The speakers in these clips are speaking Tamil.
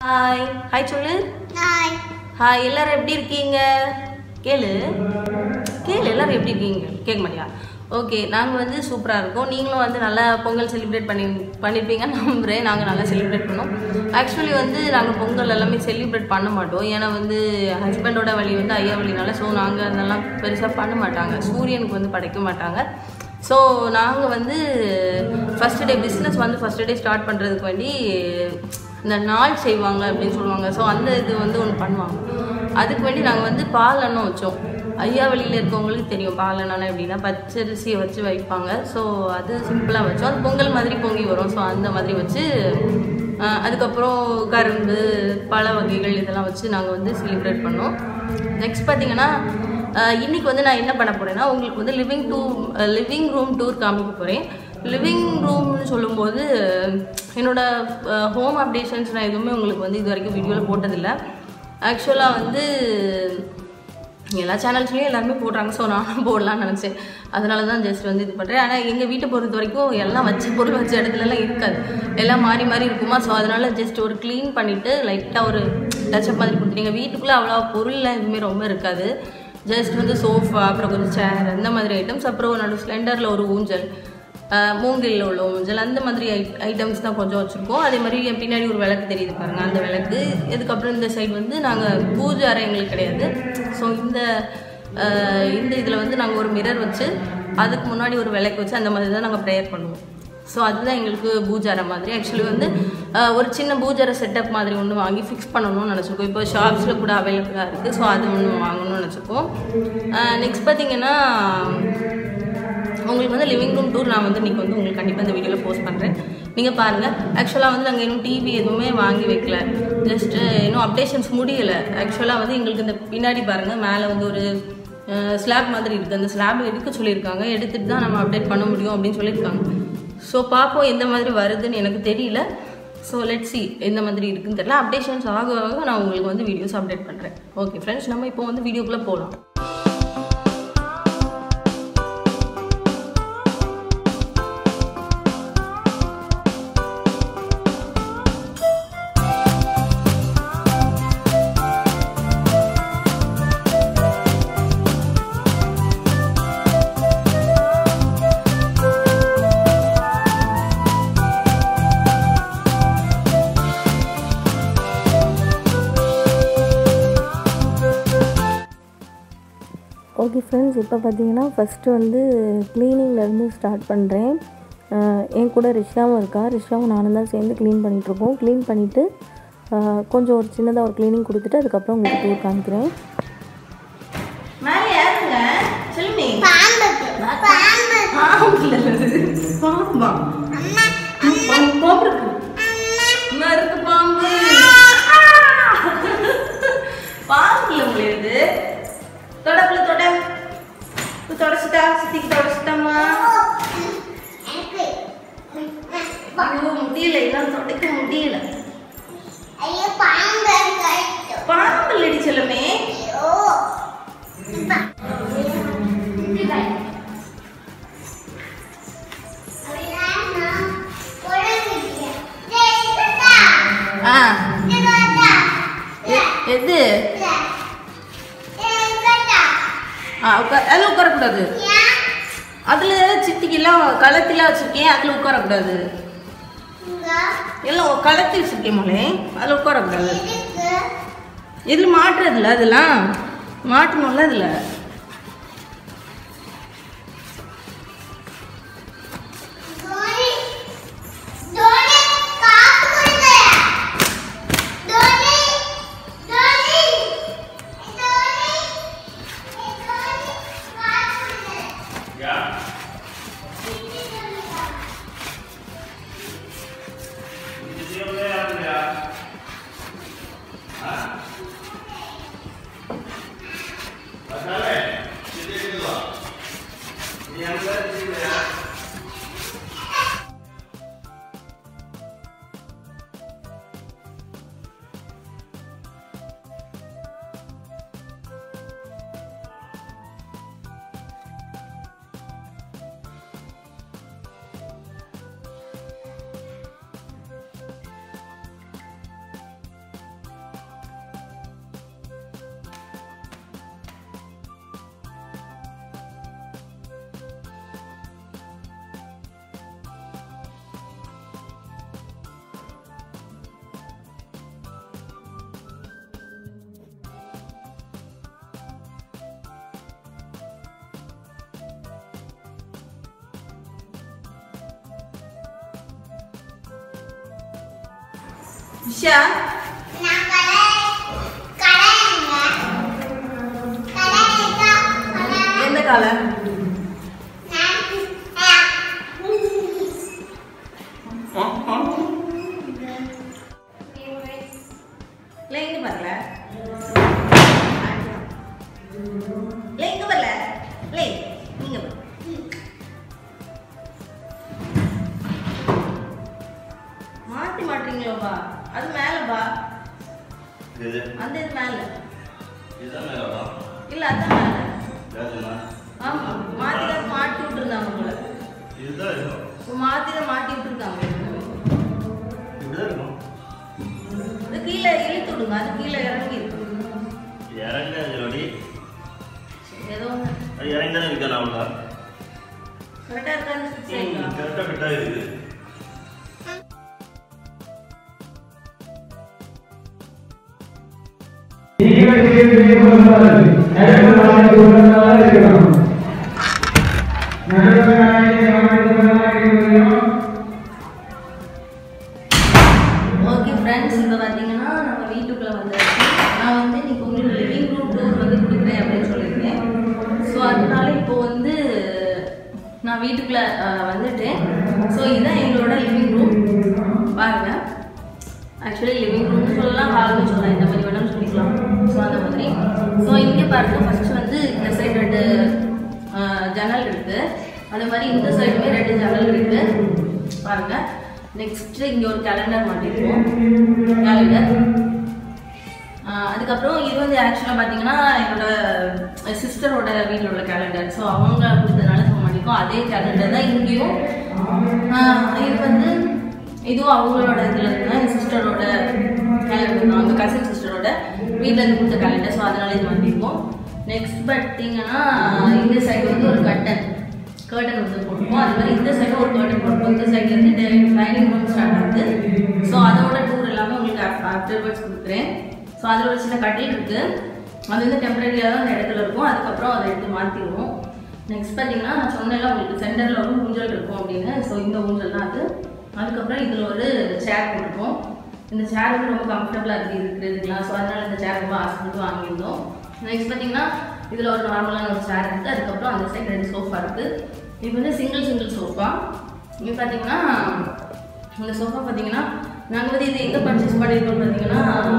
ஹாய் ஹாய் சொல்லு ஹாய் ஹாய் எல்லாரும் எப்படி இருக்கீங்க கேளு கேளு எல்லாரும் எப்படி இருக்கீங்க கேட்க மாட்டியா ஓகே நாங்கள் வந்து சூப்பராக இருக்கோம் நீங்களும் வந்து நல்லா பொங்கல் செலிப்ரேட் பண்ணி பண்ணியிருப்பீங்கன்னு நம்புகிறேன் நாங்கள் நல்லா செலிப்ரேட் பண்ணோம் ஆக்சுவலி வந்து நாங்கள் பொங்கல் எல்லாமே செலிப்ரேட் பண்ண மாட்டோம் ஏன்னா வந்து ஹஸ்பண்டோட வழி வந்து ஐயா வழினால ஸோ நாங்கள் அதெல்லாம் பெருசாக பண்ண மாட்டாங்க சூரியனுக்கு வந்து படைக்க மாட்டாங்க ஸோ நாங்கள் வந்து ஃபஸ்ட் டே பிஸ்னஸ் வந்து ஃபஸ்ட் டே ஸ்டார்ட் பண்ணுறதுக்கு வேண்டி இந்த நாள் செய்வாங்க அப்படின்னு சொல்லுவாங்க ஸோ அந்த இது வந்து ஒன்று பண்ணுவாங்க அதுக்கு வேண்டி நாங்கள் வந்து பால் அன்னம் வச்சோம் ஐயா வழியில் இருக்கவங்களுக்கு தெரியும் பால் அண்ணா எப்படின்னா பச்சரிசியை வச்சு வைப்பாங்க ஸோ அது சிம்பிளாக வச்சோம் அது பொங்கல் மாதிரி பொங்கி வரும் ஸோ அந்த மாதிரி வச்சு ஆஹ், அதுக்கப்புறம் கரும்பு பழ வகைகள் இதெல்லாம் வச்சு நாங்கள் வந்து செலிப்ரேட் பண்ணோம் நெக்ஸ்ட் பார்த்தீங்கன்னா ஆஹ், இன்னைக்கு வந்து நான் என்ன பண்ண போகிறேன்னா உங்களுக்கு வந்து living to living room tour காமிக்க போகிறேன் லிவிங் ரூம்னு சொல்லும்போது என்னோட ஹோம் அப்டேஷன்ஸ் நான் எதுவுமே உங்களுக்கு வந்து இது வரைக்கும் வீடியோவில் போட்டதில்லை ஆக்சுவலாக வந்து எல்லா சேனல்ஸ்லேயும் எல்லாருமே போடுறாங்க ஸோ நானும் போடலாம்னு நினச்சேன் அதனால தான் ஜஸ்ட் வந்து இது பண்ணுறேன் ஆனால் எங்கள் வீட்டை பொறுத்த வரைக்கும் எல்லாம் வச்ச பொருள் வச்ச இடத்துலலாம் இருக்காது எல்லாம் மாறி மாறி இருக்குமா ஸோ அதனால ஜஸ்ட் ஒரு க்ளீன் பண்ணிவிட்டு லைட்டாக ஒரு டச்சப் மாதிரி கொடுத்துருங்க வீட்டுக்குள்ளே அவ்வளோ பொருள்லாம் எதுவுமே ரொம்ப இருக்காது ஜஸ்ட் வந்து சோஃபா அப்புறம் கொஞ்சம் சேர் அந்த மாதிரி ஐட்டம்ஸ் அப்புறம் நடு ஸ்லெண்டரில் ஒரு ஊஞ்சல் ஆஹ் மூங்கில்ல உள்ள ஊஞ்சல் அந்த மாதிரி ஐட்டம்ஸ் தான் கொஞ்சம் வச்சுருக்கோம் அதே மாதிரி என் பின்னாடி ஒரு விளக்கு தெரியுது பாருங்க அந்த விளக்கு இதுக்கப்புறம் இந்த சைடு வந்து நாங்கள் பூஜை அறை எங்களுக்கு கிடையாது ஸோ இந்த ஆஹ் இந்த இதில் வந்து நாங்கள் ஒரு மிரர் வச்சு அதுக்கு முன்னாடி ஒரு விளக்கு வச்சு அந்த மாதிரி தான் நாங்கள் ப்ரேயர் பண்ணுவோம் ஸோ அதுதான் எங்களுக்கு பூஜாரை மாதிரி ஆக்சுவலி வந்து ஆஹ் ஒரு சின்ன பூஜாரை செட்டப் மாதிரி ஒன்று வாங்கி ஃபிக்ஸ் பண்ணணும்னு நினச்சிருக்கோம் இப்போ ஷாப்ஸில் கூட அவைலபிளாக இருக்குது ஸோ அது ஒன்று வாங்கணும்னு நினச்சிருக்கோம் நெக்ஸ்ட் பார்த்தீங்கன்னா உங்களுக்கு வந்து லிவிங் ரூம் டூர் நான் வந்து இன்றைக்கி வந்து உங்களுக்கு கண்டிப்பாக இந்த வீடியோவில் போஸ்ட் பண்ணுறேன் நீங்கள் பாருங்கள் ஆக்சுவலாக வந்து நாங்கள் இன்னும் டிவி எதுவுமே வாங்கி வைக்கல ஜஸ்ட்டு இன்னும் அப்டேஷன்ஸ் முடியலை ஆக்சுவலாக வந்து எங்களுக்கு இந்த பின்னாடி பாருங்கள் மேலே வந்து ஒரு ஸ்லாப் மாதிரி இருக்குது அந்த ஸ்லாப் எடுக்க சொல்லியிருக்காங்க எடுத்துட்டு தான் நம்ம அப்டேட் பண்ண முடியும் அப்படின்னு சொல்லியிருக்காங்க ஸோ பார்ப்போம் எந்த மாதிரி வருதுன்னு எனக்கு தெரியல ஸோ லெட் சி எந்த மாதிரி இருக்குன்னு தெரியல அப்டேஷன்ஸ் ஆக ஆக நான் உங்களுக்கு வந்து வீடியோஸ் அப்டேட் பண்ணுறேன் ஓகே ஃப்ரெண்ட்ஸ் நம்ம இப்போ வந்து வீடியோக்குள்ளே போகலாம் ஓகே ஃப்ரெண்ட்ஸ் இப்போ பார்த்தீங்கன்னா ஃபஸ்ட்டு வந்து க்ளீனிங்லேருந்து ஸ்டார்ட் பண்ணுறேன் என் கூட ரிஷாவும் இருக்கா ரிஷாவும் நானும் தான் சேர்ந்து க்ளீன் பண்ணிகிட்ருக்கோம் க்ளீன் பண்ணிவிட்டு கொஞ்சம் ஒரு சின்னதாக ஒரு க்ளீனிங் கொடுத்துட்டு அதுக்கப்புறம் உங்களுக்கு டூர் காமிக்கிறேன் மேலே யாருங்க சொல்லுமே பாம்பு பாம்பு பாம்பா பாம்பு பாம்பு இருக்கு இன்னும் இருக்கு பாம்பு பாம்பு இல்லை முடியாது தொடப்புல தொட தொடச்சிட்டா சித்திக்கு தொடச்சிட்டாமா எனக்கு ஐயோ முடியல எல்லாம் தொடக்க முடியல ஐயோ பாம்பு கட்டு பாம்பு இல்லடி செல்லமே ஐயோ இப்ப இப்படி பாரு. அப்படின்னா நான் குழந்தைக்கு டேய், இங்கடா. ஆ இங்கடா. எ- எது இல்ல. டேய், இங்கடா. ஆ உட்கார் அதில் உட்காரக்கூடாது ஏன்? அதில் சித்திக்கெல்லாம் களத்திலாம் வச்சுருக்கேன் அதில் உட்காரக்கூடாது இங்க எல்லாம் களத்தி வச்சுருக்கேன் மோளே அதில் உட்காரக்கூடாது இருக்கு. இதில் மாட்டுறதில்ல அதெல்லாம் மாட்டணும்ல இதில் தோனி தோனி காப்பு கொடுங்க தோனி தோனி தோனி தோனி காப்பு கொடுங்க Pasale. விஷா நான் கடை கடைங்க கடை இருக்கா கடை எந்த காலை நான் இல்லை இங்கே வரல இல்லை இங்கே வரல இல்லை நீங்கள் வரல மாற்றி மாட்டீங்களோப்பா அது மேலேப்பா இது அந்த இது மேலே இதுதான் மேலவா இல்லை அதான் மேலே வேணுமா ஆமாம் மாற்றி தான் மாட்டி விட்டுருந்தாங்க உங்களை இதுதான் இருக்கும் இப்போ மாற்றி தான் மாட்டி விட்டுருக்காங்க இப்படிதான் இருக்கும் அது கீழே இழுத்து விடுங்க அது கீழே இறங்கி இருக்கு இறங்காது நொடி ஏதோ ஒன்று அது இறங்கி தானே இருக்கா நான் கரெக்டாக இருக்கான்னு சரிங்களா கரெக்டாக ஃபிட்டாக இருக்குது ஓகே ஃப்ரெண்ட்ஸ் இப்போ பார்த்தீங்கன்னா நம்ம வீட்டுக்குள்ளே வந்தாச்சு நான் வந்து இன்னைக்கு உங்களுக்கு லிவிங் ரூம் டூர் வந்து கொடுக்குறேன் அப்படின்னு சொல்லியிருக்கேன் ஸோ அதனால இப்போ வந்து நான் வீட்டுக்குள்ளே வந்துட்டேன் ஸோ இதுதான் எங்களோட லிவிங் ரூம் பாருங்க ஆக்சுவலி லிவிங் ரூம்னு சொல்லலாம் ஹால்னு சொல்லலாம் இந்த மாதிரி வேணாலும் சொல்லிக்கலாம் ஸோ அந்த மாதிரி ஸோ இங்கே பாருங்க ஃபர்ஸ்ட் வந்து இந்த சைடு ரெண்டு ஆஹ், ஜன்னல் இருக்கு அதே மாதிரி இந்த சைடுமே ரெண்டு ஜன்னல் இருக்கு பாருங்க நெக்ஸ்ட் இங்கே ஒரு கேலண்டர் மாட்டிருக்கோம் கேலண்டர் அதுக்கப்புறம் இது வந்து ஆக்சுவலாக பார்த்தீங்கன்னா என்னோட சிஸ்டரோட வீட்டில் உள்ள கேலண்டர் ஸோ அவங்க கொடுத்ததுனால சொல்ல மாட்டேங்கும் அதே கேலண்டர் தான் இங்கேயும் ஆஹ், இது வந்து இதுவும் அவங்களோட இதில் இருந்தால் என் சிஸ்டரோட கேலண்டர் தான் அவங்க கசின் சிஸ்டரோட வீட்டில் இருந்து கொடுத்த கேலண்டர் ஸோ அதனால இது மாட்டிருக்கோம் நெக்ஸ்ட் பார்த்தீங்கன்னா இந்த சைடு வந்து ஒரு கட்டன் கர்டன் வந்து போட்டுப்போம் அது மாதிரி இந்த சைடும் ஒரு கர்டன் போட்டுப்போம் இந்த சைடுல இருந்து டைனிங் ரூம் ஸ்டார்ட் ஆகுது ஸோ அதோட டூர் எல்லாமே உங்களுக்கு ஆஃப்டர் வேர்ட்ஸ் கொடுக்குறேன் ஸோ அதில் ஒரு சின்ன கட்டில் இருக்கு அது வந்து டெம்பரரியாக தான் அந்த இடத்துல இருக்கும் அதுக்கப்புறம் அதை எடுத்து மாற்றிடுவோம் நெக்ஸ்ட் பார்த்தீங்கன்னா நான் சொன்னேன்ல உங்களுக்கு சென்டரில் ஒரு ஊஞ்சல் இருக்கும் அப்படின்னு ஸோ இந்த ஊஞ்சல் தான் அது அதுக்கப்புறம் இதில் ஒரு சேர் போட்டிருக்கோம் இந்த சேர் வந்து ரொம்ப கம்ஃபர்டபுளாக இருக்குது இருக்கிறதுக்குலாம் ஸோ அதனால இந்த சேர் ரொம்ப ஆசைப்பட்டு வாங்கியிருந்தோம் நெக்ஸ்ட் பார்த்தீங்கன்னா இதில் ஒரு நார்மலான ஒரு சேர் இருக்குது அதுக்கப்புறம் அந்த சைடு ரெண்டு சோஃபா இருக்குது இது வந்து சிங்கிள் சிங்கிள் சோஃபா இங்கே பார்த்தீங்கன்னா இந்த சோஃபா பார்த்தீங்கன்னா நாங்கள் வந்து இது எங்கே பர்ச்சேஸ் பண்ணியிருக்கோம் பார்த்தீங்கன்னா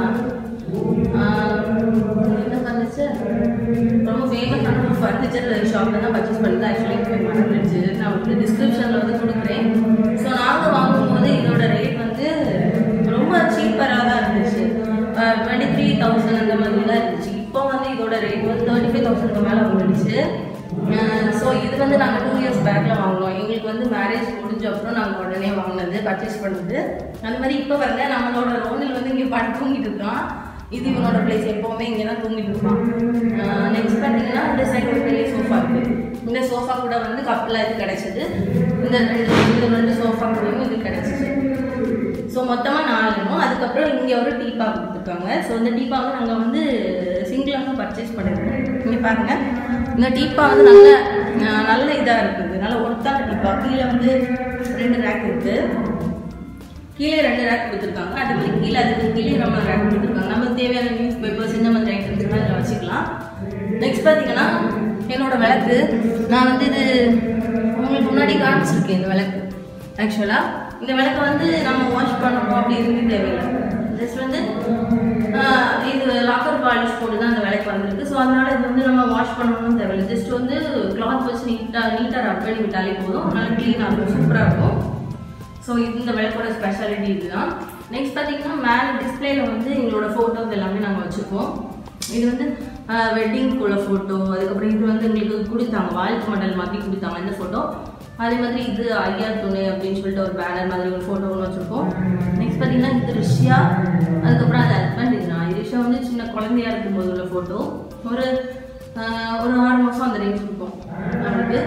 ஆஹ், என்ன ஃபர்னிச்சர் ரொம்ப ஃபேமஸான ஒரு ஃபர்னிச்சர் ஷாப்பில் தான் பர்ச்சேஸ் பண்ணது ஆக்சுவலி எனக்கு மறந்துடுச்சு நான் உங்களுக்கு டிஸ்கிரிப்ஷனில் வந்து கொடுக்குறேன் ஸோ நாங்கள் வாங்கும்போது இதோட ரேட் வந்து ரொம்ப சீப்பராக தான் இருந்துச்சு டுவெண்ட்டி த்ரீ தௌசண்ட் அந்த மாதிரி தான் இருந்துச்சு இப்போ வந்து இதோட ரேட் வந்து தேர்ட்டி ஃபைவ் தௌசண்ட்க்கு மேலே வந்துடுச்சு ஸோ இது வந்து நாங்கள் டூ இயர்ஸ் பேக்கில் வாங்கினோம் எங்களுக்கு வந்து மேரேஜ் முடிஞ்ச அப்புறம் நாங்கள் உடனே வாங்கினது பர்ச்சேஸ் பண்ணது அந்த மாதிரி இப்போ வரல நம்மளோட ரோனில் வந்து இங்கே படுத்து தூங்கிட்டு இருக்கான் இது இவனோட பிளேஸ் எப்போவுமே இங்கே தான் தூங்கிட்டு இருப்பான் நெக்ஸ்ட் பார்த்தீங்கன்னா இந்த சைடு ஒரு பெரிய சோஃபா இருக்குது இந்த சோஃபா கூட வந்து கப்பில் இது கிடைச்சது இந்த ரெண்டு இந்த ரெண்டு சோஃபா கூடயும் இது கிடைச்சிச்சு ஸோ மொத்தமாக நாலு இருக்கும் அதுக்கப்புறம் இங்கே ஒரு டீப்பா கொடுத்துருக்காங்க ஸோ இந்த டீப்பா வந்து நாங்கள் வந்து சிங்கிளாக தான் பர்ச்சேஸ் பண்ணிருக்கோம் இங்கே பாருங்கள் இந்த டீப்பா வந்து நல்ல அஹ், நல்ல இதாக இருக்குது நல்ல ஒருத்தான டீப்பா கீழே வந்து ரெண்டு ரேக் இருக்குது கீழே ரெண்டு ரேக் கொடுத்துருக்காங்க அதுக்கு கீழே அதுக்கு கீழே நம்ம ரேக் கொடுத்துருக்காங்க நமக்கு தேவையான நியூஸ் பேப்பர்ஸ் இந்த மாதிரி ஐட்டம்ஸ்லாம் இதில் வச்சுக்கலாம் நெக்ஸ்ட் பார்த்தீங்கன்னா என்னோட விளக்கு நான் வந்து இது உங்களுக்கு முன்னாடி காமிச்சிருக்கேன் இந்த விளக்கு ஆக்சுவலாக இந்த விளக்கை வந்து நம்ம வாஷ் பண்ணணும் அப்படி இருக்கு தேவையில்லை ஜஸ்ட் வந்து ஆஹ், இது லாக்கர் பாலிஷ் போட்டு தான் அந்த விளக்கு வந்திருக்கு ஸோ அதனால இது வந்து நம்ம வாஷ் பண்ணணும்னு தேவையில்லை ஜஸ்ட் வந்து கிளாத் வச்சு நீட்டாக நீட்டாக ரப் பண்ணி விட்டாலே போதும் நல்லா க்ளீனாக இருக்கும் சூப்பராக இருக்கும் ஸோ இந்த விளக்கோட ஸ்பெஷாலிட்டி இதுதான் நெக்ஸ்ட் பார்த்தீங்கன்னா மேலே டிஸ்பிளேல வந்து எங்களோட ஃபோட்டோஸ் எல்லாமே நாங்கள் வச்சுருக்கோம் இது வந்து வெட்டிங்க்குள்ள ஃபோட்டோ அதுக்கப்புறம் இது வந்து எங்களுக்கு கொடுத்தாங்க வாழ்த்து மண்டல் மாதிரி கொடுத்தாங்க இந்த ஃபோட்டோ அதே மாதிரி இது ஐயா துணை அப்படின்னு சொல்லிட்டு ஒரு பேனர் மாதிரி ஒரு ஃபோட்டோ ஒன்று வச்சுருக்கோம் நெக்ஸ்ட் பார்த்தீங்கன்னா இது ரிஷியா அதுக்கப்புறம் அது ஹஸ்பண்ட் இது நான் ரிஷா வந்து சின்ன குழந்தையா இருக்கும்போது உள்ள ஃபோட்டோ ஒரு ஆஹ், ஒரு ஆறு மாதம் அந்த ரேஞ்ச் இருக்கும் அவருக்கு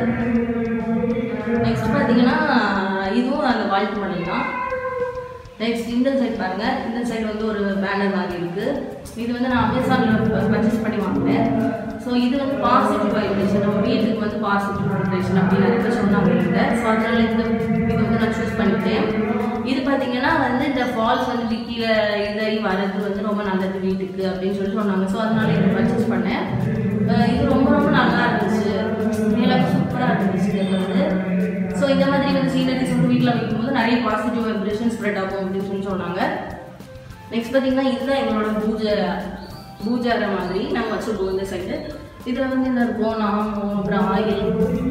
நெக்ஸ்ட் பார்த்தீங்கன்னா இதுவும் அந்த வாழ்த்து மடல் தான் நெக்ஸ்ட் இந்த சைடு பாருங்க இந்த சைடு வந்து ஒரு பேனர் மாதிரி இருக்கு இது வந்து நான் அமேசானில் பர்ச்சேஸ் பண்ணி வாங்கினேன் ஸோ இது வந்து பாசிட்டிவ் வைப்ரேஷன் நம்ம வீட்டுக்கு வந்து பாசிட்டிவ் வைப்ரேஷன் அப்படின்னு நிறைய பேர் சொன்னாங்க என்கிட்ட ஸோ அதனால இந்த இது வந்து நான் சூஸ் பண்ணிட்டேன் இது பார்த்தீங்கன்னா வந்து இந்த ஃபால்ஸ் வந்து கீழே இதாகி வர்றது வந்து ரொம்ப நல்லது வீட்டுக்கு அப்படின்னு சொல்லி சொன்னாங்க ஸோ அதனால இதை பர்ச்சேஸ் பண்ணேன் அஹ் இது ரொம்ப ரொம்ப நல்லா இருந்துச்சு மேலே சூப்பராக இருந்துச்சு இது வந்து ஸோ இந்த மாதிரி வந்து சீனரிஸ் வந்து வீட்டில் வைக்கும்போது நிறைய பாசிட்டிவ் வைப்ரேஷன் ஸ்ப்ரெட் ஆகும் அப்படின்னு சொல்லி சொன்னாங்க நெக்ஸ்ட் பார்த்தீங்கன்னா இதுதான் எங்களோட பூஜை பூஜை அறை மாதிரி நாங்கள் வச்சுருக்கோம் இந்த சைடு இதில் வந்து என்ன இருக்கும் நாமம் அப்புறம் ஆயில்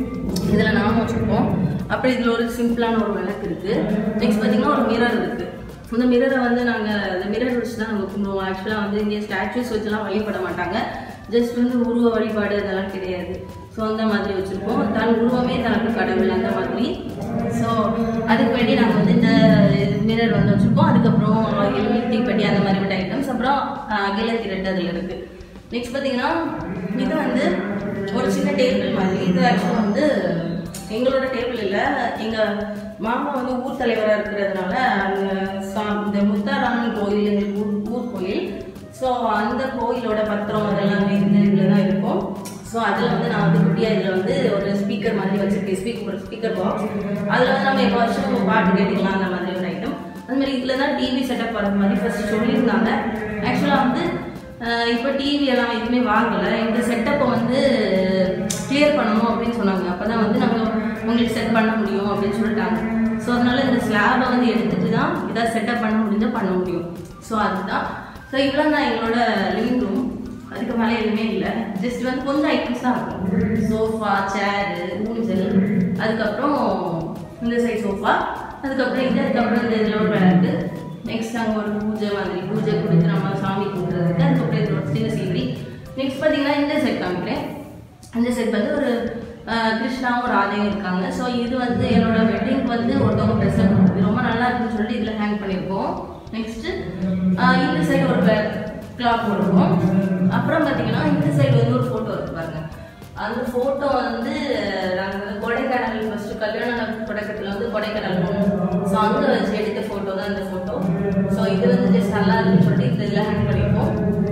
இதில் நாமம் வச்சுருப்போம் அப்புறம் இதில் ஒரு சிம்பிளான ஒரு விளக்கு இருக்குது நெக்ஸ்ட் பார்த்தீங்கன்னா ஒரு மிரர் இருக்குது இந்த மிரரை வந்து நாங்கள் இந்த மிரர் வச்சு தான் நம்ம கும்பிடுவோம் ஆக்சுவலாக வந்து இங்கே ஸ்டாச்சுஸ் வச்சுலாம் வழிபட மாட்டாங்க ஜஸ்ட் வந்து உருவ வழிபாடு அதெல்லாம் கிடையாது ஸோ அந்த மாதிரி வச்சுருப்போம் தன் உருவமே தனக்கு கடவுள் அந்த மாதிரி ஸோ அதுக்கு வேண்டி நாங்கள் வந்து இந்த மிரர் வந்து வச்சுருக்கோம் அதுக்கப்புறம் எலுமித்தி பெட்டி அந்த மாதிரி விட்ட ஐட்டம்ஸ் அப்புறம் அகில திரட்டு அதில் இருக்குது நெக்ஸ்ட் பார்த்தீங்கன்னா இது வந்து ஒரு சின்ன டேபிள் மாதிரி இது ஆக்சுவலாக வந்து எங்களோட டேபிள் இல்லை எங்கள் மாமா வந்து ஊர் தலைவராக இருக்கிறதுனால அந்த சா இந்த முத்தாராமன் கோயில் எங்களுக்கு ஊர் ஊர் கோயில் ஸோ அந்த கோயிலோட பத்திரம் அதெல்லாம் இந்த இதில் தான் இருக்கும் ஸோ அதில் வந்து நான் வந்து குட்டியாக இதில் வந்து ஒரு ஸ்பீக்கர் மாதிரி வச்சுருக்கேன் ஸ்பீக்கர் ஒரு ஸ்பீக்கர் பாக்ஸ் அதில் வந்து நம்ம எப்போ வருஷம் பாட்டு கேட்டுக்கலாம் அந்த மாதிரி ஒரு ஐட்டம் அது மாதிரி இதில் தான் டிவி செட்டப் பண்ணுற மாதிரி ஃபர்ஸ்ட் சொல்லியிருந்தாங்க ஆக்சுவலாக வந்து அஹ் இப்போ டிவி எல்லாம் எதுவுமே வாங்கலை இந்த செட்டப்பை வந்து கிளியர் பண்ணணும் அப்படின்னு சொன்னாங்க அப்போ தான் வந்து நம்ம உங்களுக்கு செட் பண்ண முடியும் அப்படின்னு சொல்லிட்டாங்க ஸோ அதனால இந்த ஸ்லாபை வந்து எடுத்துட்டு தான் இதாக செட்டப் பண்ண முடிஞ்சால் பண்ண முடியும் ஸோ அதுதான் ஸோ இவ்வளோ தான் எங்களோட லிவிங் ரூம் அதுக்கு மேலே எதுவுமே இல்லை ஜஸ்ட் வந்து கொஞ்சம் ஐட்டம்ஸ் தான் இருக்கும் சோஃபா சேரு ஊஞ்சல் அதுக்கப்புறம் இந்த சைட் சோஃபா அதுக்கப்புறம் இது அதுக்கப்புறம் இந்த இதில் ஒரு விளக்கு நெக்ஸ்ட் அங்கே ஒரு பூஜை மாதிரி பூஜை கொடுத்து நம்ம சாமி கும்பிட்றதுக்கு அதுக்கப்புறம் இதில் ஒரு சின்ன சீரி நெக்ஸ்ட் பார்த்தீங்கன்னா இந்த செட் காமிக்கிறேன் இந்த செட் வந்து ஒரு அஹ், கிருஷ்ணாவும் ராதையும் இருக்காங்க ஸோ இது வந்து என்னோட வெட்டிங் வந்து ஒருத்தவங்க ப்ரெசென்ட் பண்ணுது ரொம்ப நல்லா இருக்குன்னு சொல்லிட்டு இதில் ஹேங் பண்ணியிருக்கோம் நெக்ஸ்ட்டு இந்த சைடு ஒரு கிளாக் போட்டிருக்கோம் அப்புறம் பார்த்தீங்கன்னா இந்த சைடு வந்து ஒரு ஃபோட்டோ இருக்கு பாருங்க அந்த ஃபோட்டோ வந்து நாங்கள் கொடைக்கானல் ஃபர்ஸ்ட் கல்யாண தொடக்கத்தில் வந்து கொடைக்கானல் போனோம் ஸோ அங்கே வச்சு எடுத்த ஃபோட்டோ தான் இந்த ஃபோட்டோ ஸோ இது வந்து ஜஸ்ட் நல்லா இருக்குன்னு சொல்லிட்டு இந்த இதில் ஹேங் பண்ணியிருக்கோம்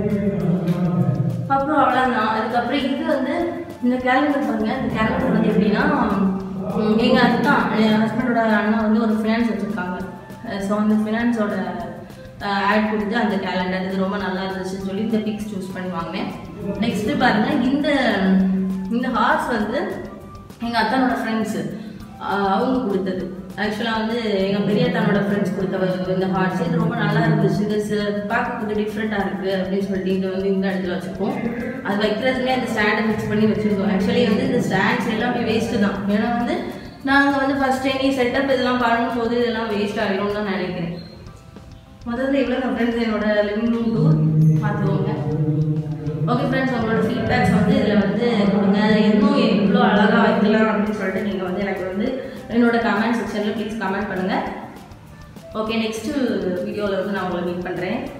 அப்புறம் அவ்வளோதான் அதுக்கப்புறம் இது வந்து இந்த கேலண்டர் பாருங்க இந்த கேலண்டர் வந்து எப்படின்னா உம், எங்க அத்தான் என் ஹஸ்பண்டோட அண்ணா வந்து ஒரு ஃபினான்ஸ் வச்சுருக்காங்க ஸோ அந்த ஃபினான்ஸோட ஆட் கொடுத்து அந்த கேலண்டர் இது ரொம்ப நல்லா இருந்துச்சுன்னு சொல்லி இந்த பிக்ஸ் சூஸ் பண்ணி வாங்கினேன் நெக்ஸ்ட் பாருங்க இந்த இந்த ஹார்ஸ் வந்து எங்கள் அத்தானோட ஃப்ரெண்ட்ஸு அவங்க கொடுத்தது ஆக்சுவலாக வந்து எங்கள் பெரிய அத்தானோட ஃப்ரெண்ட்ஸ் கொடுத்த இந்த ஹார்ட்ஸ் இது ரொம்ப நல்லா இருந்துச்சு இது சில பார்க்க கொஞ்சம் டிஃப்ரெண்ட்டாக இருக்குது அப்படின்னு சொல்லிட்டு இது வந்து இந்த இடத்துல வச்சுருக்கோம் அது வைக்கிறதுமே அந்த ஸ்டாண்டை ஃபிக்ஸ் பண்ணி வச்சுருக்கோம் ஆக்சுவலி வந்து இந்த ஸ்டாண்ட்ஸ் எல்லாமே வேஸ்ட்டு தான் ஏன்னா வந்து நாங்கள் வந்து ஃபஸ்ட் டைம் செட்டப் இதெல்லாம் பண்ணும்போது இதெல்லாம் வேஸ்ட் ஆகிடும்னு தான் நினைக்கிறேன் முதல்ல இவ்வளோ தான் ஃப்ரெண்ட்ஸ் என்னோட லிவிங் ரூம் டூர் பார்த்துக்கோங்க ஓகே ஃப்ரெண்ட்ஸ் உங்களோட ஃபீட்பேக்ஸ் வந்து இதில் வந்து கொடுங்க இன்னும் எவ்வளோ அழகாக வைக்கலாம் அப்படின்னு சொல்லிட்டு நீங்கள் வந்து எனக்கு வந்து என்னோட கமெண்ட் செக்ஷனில் ப்ளீஸ் கமெண்ட் பண்ணுங்கள் ஓகே நெக்ஸ்ட்டு வீடியோவில் வந்து நான் உங்களை மீட் பண்ணுறேன்